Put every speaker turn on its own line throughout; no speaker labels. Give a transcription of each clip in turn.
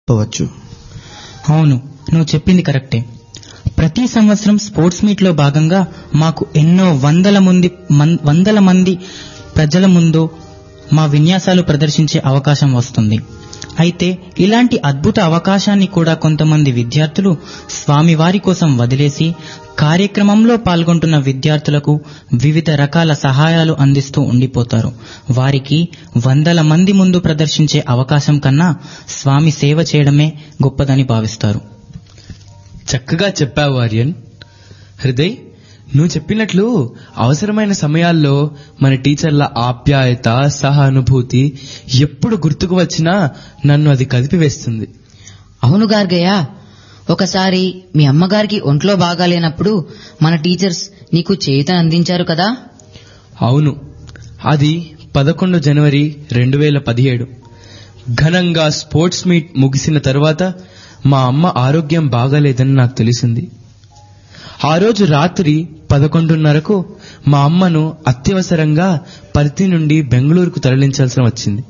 చెప్పవచ్చు
అవును నువ్వు చెప్పింది కరెక్టే ప్రతి సంవత్సరం స్పోర్ట్స్ మీట్ లో భాగంగా మాకు ఎన్నో వందల మంది మన్- వందల మంది ప్రజల ముందు మా విన్యాసాలు ప్రదర్శించే అవకాశం వస్తుంది అయితే ఇలాంటి అద్భుత అవకాశాన్ని కూడా కొంతమంది విద్యార్థులు స్వామివారి కోసం వదిలేసి కార్యక్రమంలో పాల్గొంటున్న విద్యార్థులకు వివిధ రకాల సహాయాలు అందిస్తూ ఉండిపోతారు వారికి వందల మంది ముందు ప్రదర్శించే అవకాశం కన్నా స్వామి సేవ చేయడమే గొప్పదని భావిస్తారు
చక్కగా చెప్పావు ఆర్యన్ హృదయ్ నువ్వు చెప్పినట్లు అవసరమైన సమయాల్లో మన టీచర్ల ఆప్యాయత సహానుభూతి ఎప్పుడు గుర్తుకు వచ్చినా నన్ను అది కదిపివేస్తుంది
అవును గార్గయ్య ఒకసారి మీ అమ్మగారికి ఒంట్లో బాగాలేనప్పుడు మన టీచర్స్ నీకు చేయుతను అందించారు కదా
అవును అది పదకొండు జనవరి రెండు వేల పదిహేడు ఘనంగా స్పోర్ట్స్ మీట్ ముగిసిన తర్వాత మా అమ్మ ఆరోగ్యం బాగాలేదని నాకు తెలిసింది ఆ రోజు రాత్రి పదకొండున్నరకు మా అమ్మను అత్యవసరంగా పర్తి నుండి బెంగళూరుకు తరలించాల్సి వచ్చింది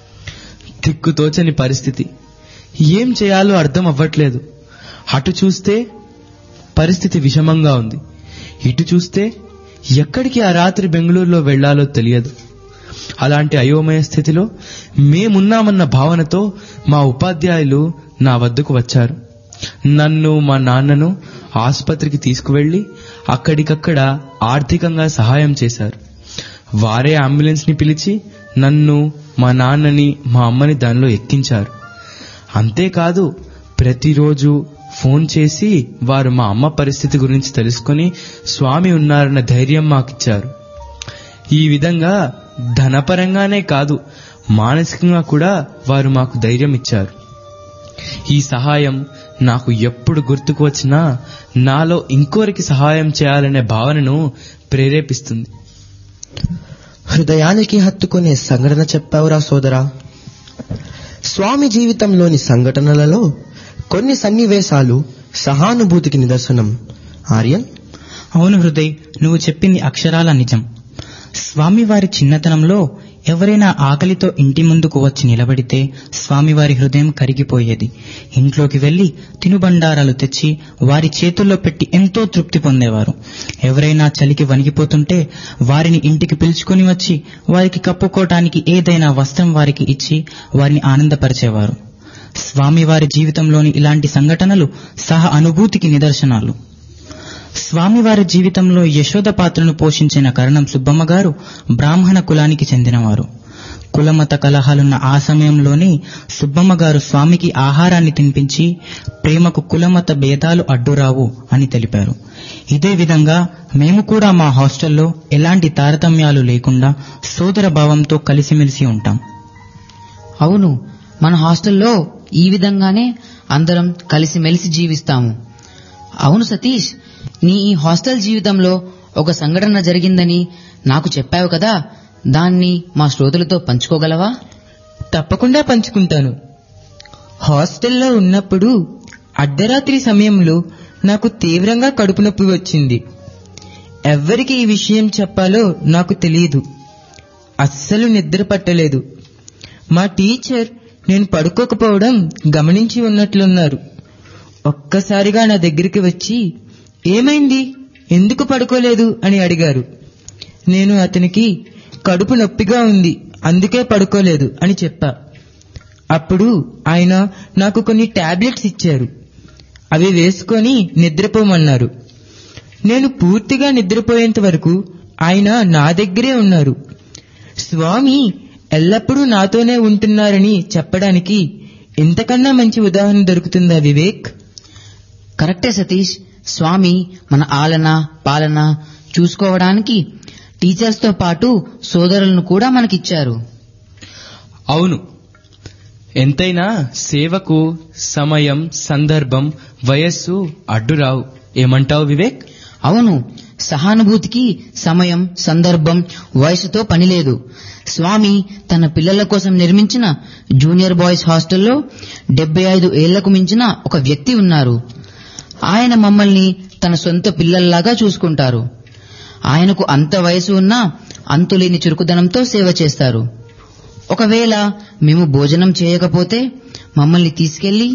దిక్కుతోచని పరిస్థితి ఏం చేయాలో అర్థం అవ్వట్లేదు అటు చూస్తే పరిస్థితి విషమంగా ఉంది ఇటు చూస్తే ఎక్కడికి ఆ రాత్రి బెంగళూరులో వెళ్లాలో తెలియదు అలాంటి అయోమయ స్థితిలో మేమున్నామన్న భావనతో మా ఉపాధ్యాయులు నా వద్దకు వచ్చారు నన్ను మా నాన్నను ఆసుపత్రికి తీసుకువెళ్లి అక్కడికక్కడ ఆర్థికంగా సహాయం చేశారు వారే అంబులెన్స్ ని పిలిచి నన్ను మా నాన్నని మా అమ్మని దానిలో ఎక్కించారు అంతేకాదు ప్రతిరోజు ఫోన్ చేసి వారు మా అమ్మ పరిస్థితి గురించి తెలుసుకొని స్వామి ఉన్నారన్న ధైర్యం మాకిచ్చారు ఈ విధంగా ధనపరంగానే కాదు మానసికంగా కూడా వారు మాకు ధైర్యం ఇచ్చారు ఈ సహాయం నాకు ఎప్పుడు గుర్తుకు వచ్చినా నాలో ఇంకోరికి సహాయం చేయాలనే భావనను ప్రేరేపిస్తుంది
హృదయానికి హత్తుకునే సంఘటన చెప్పావురా సోదరా స్వామి జీవితంలోని సంఘటనలలో కొన్ని సన్నివేశాలు సహానుభూతికి నిదర్శనం ఆర్యన్
అవును హృదయ్ నువ్వు చెప్పింది అక్షరాల నిజం స్వామివారి చిన్నతనంలో ఎవరైనా ఆకలితో ఇంటి ముందుకు వచ్చి నిలబడితే స్వామివారి హృదయం కరిగిపోయేది ఇంట్లోకి వెళ్లి తినుబండారాలు తెచ్చి వారి చేతుల్లో పెట్టి ఎంతో తృప్తి పొందేవారు ఎవరైనా చలికి వణిగిపోతుంటే వారిని ఇంటికి పిలుచుకొని వచ్చి వారికి కప్పుకోవటానికి ఏదైనా వస్త్రం వారికి ఇచ్చి వారిని ఆనందపరిచేవారు స్వామివారి జీవితంలోని ఇలాంటి సంఘటనలు సహ అనుభూతికి నిదర్శనాలు స్వామివారి జీవితంలో యశోద పాత్రను పోషించిన కరణం సుబ్బమ్మ గారు బ్రాహ్మణ కులానికి చెందినవారు కులమత కలహాలున్న ఆ సమయంలోనే సుబ్బమ్మ గారు స్వామికి ఆహారాన్ని తినిపించి ప్రేమకు కులమత భేదాలు అడ్డురావు అని తెలిపారు ఇదే విధంగా మేము కూడా మా హాస్టల్లో ఎలాంటి తారతమ్యాలు లేకుండా సోదర భావంతో కలిసిమెలిసి ఉంటాం
అవును మన హాస్టల్లో ఈ విధంగానే అందరం కలిసిమెలిసి జీవిస్తాము అవును సతీష్ నీ ఈ హాస్టల్ జీవితంలో ఒక సంఘటన జరిగిందని నాకు చెప్పావు కదా దాన్ని మా శ్రోతలతో పంచుకోగలవా
తప్పకుండా పంచుకుంటాను హాస్టల్లో ఉన్నప్పుడు అర్ధరాత్రి సమయంలో నాకు తీవ్రంగా కడుపు నొప్పి వచ్చింది ఎవ్వరికి ఈ విషయం చెప్పాలో నాకు తెలియదు అస్సలు నిద్ర పట్టలేదు మా టీచర్ నేను పడుకోకపోవడం గమనించి ఉన్నట్లున్నారు ఒక్కసారిగా నా దగ్గరికి వచ్చి ఏమైంది ఎందుకు పడుకోలేదు అని అడిగారు నేను అతనికి కడుపు నొప్పిగా ఉంది అందుకే పడుకోలేదు అని చెప్పా అప్పుడు ఆయన నాకు కొన్ని టాబ్లెట్స్ ఇచ్చారు అవి వేసుకొని నిద్రపోమన్నారు నేను పూర్తిగా నిద్రపోయేంత వరకు ఆయన నా దగ్గరే ఉన్నారు స్వామి ఎల్లప్పుడూ నాతోనే ఉంటున్నారని చెప్పడానికి ఇంతకన్నా మంచి ఉదాహరణ దొరుకుతుందా వివేక్
కరెక్టే సతీష్ స్వామి మన ఆలన పాలన చూసుకోవడానికి టీచర్స్ తో పాటు సోదరులను కూడా మనకిచ్చారు
అవును ఎంతైనా సేవకు సమయం సందర్భం వయస్సు అడ్డురావు ఏమంటావు వివేక్
అవును సహానుభూతికి సమయం సందర్భం వయసుతో పనిలేదు స్వామి తన పిల్లల కోసం నిర్మించిన జూనియర్ బాయ్స్ హాస్టల్లో డెబ్బై ఐదు ఏళ్లకు మించిన ఒక వ్యక్తి ఉన్నారు ఆయన మమ్మల్ని తన సొంత పిల్లల్లాగా చూసుకుంటారు ఆయనకు అంత వయసు ఉన్నా అంతులేని చురుకుదనంతో సేవ చేస్తారు ఒకవేళ మేము భోజనం చేయకపోతే మమ్మల్ని తీసుకెళ్లి